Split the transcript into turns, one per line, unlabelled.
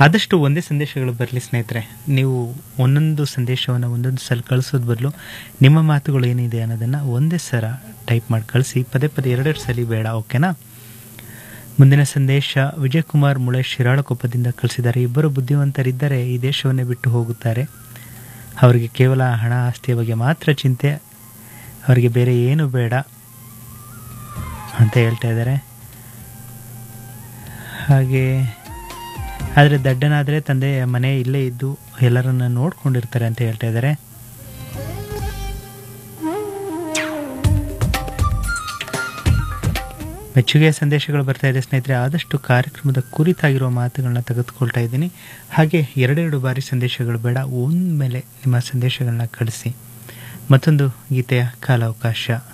ಆದಷ್ಟು ಒಂದೇ ಸಂದೇಶಗಳು ಬರಲಿ ಸ್ನೇಹಿತರೆ ನೀವು ಒಂದೊಂದು ಸಂದೇಶವನ್ನು ಒಂದೊಂದು ಸಲ ಕಳಿಸೋದು ಬದಲು ನಿಮ್ಮ ಮಾತುಗಳು ಏನಿದೆ ಅನ್ನೋದನ್ನು ಒಂದೇ ಸಲ ಟೈಪ್ ಮಾಡಿ ಕಳಿಸಿ ಪದೇ ಪದೇ ಎರಡೆರಡು ಸಲ ಬೇಡ ಓಕೆನಾ ಮುಂದಿನ ಸಂದೇಶ ವಿಜಯಕುಮಾರ್ ಮುಳೆ ಶಿರಾಳಕೊಪ್ಪದಿಂದ ಕಳಿಸಿದ್ದಾರೆ ಇಬ್ಬರು ಬುದ್ಧಿವಂತರಿದ್ದರೆ ಈ ದೇಶವನ್ನೇ ಬಿಟ್ಟು ಹೋಗುತ್ತಾರೆ ಅವರಿಗೆ ಕೇವಲ ಹಣ ಆಸ್ತಿಯ ಬಗ್ಗೆ ಮಾತ್ರ ಚಿಂತೆ ಅವರಿಗೆ ಬೇರೆ ಏನು ಬೇಡ ಅಂತ ಹೇಳ್ತಾ ಇದ್ದಾರೆ ಹಾಗೆ ಆದರೆ ದಡ್ಡನಾದರೆ ತಂದೆ ಮನೆ ಇಲ್ಲೇ ಇದ್ದು ಎಲ್ಲರನ್ನ ನೋಡ್ಕೊಂಡಿರ್ತಾರೆ ಅಂತ ಹೇಳ್ತಾ ಇದ್ದಾರೆ ಮೆಚ್ಚುಗೆಯ ಸಂದೇಶಗಳು ಬರ್ತಾ ಇದೆ ಸ್ನೇಹಿತರೆ ಆದಷ್ಟು ಕಾರ್ಯಕ್ರಮದ ಕುರಿತಾಗಿರುವ ಮಾತುಗಳನ್ನ ತೆಗೆದುಕೊಳ್ತಾ ಇದ್ದೀನಿ ಹಾಗೆ ಎರಡೆರಡು ಬಾರಿ ಸಂದೇಶಗಳು ಬೇಡ ಒಂದ್ಮೇಲೆ ನಿಮ್ಮ ಸಂದೇಶಗಳನ್ನ ಕಳಿಸಿ ಮತ್ತೊಂದು ಗೀತೆಯ ಕಾಲಾವಕಾಶ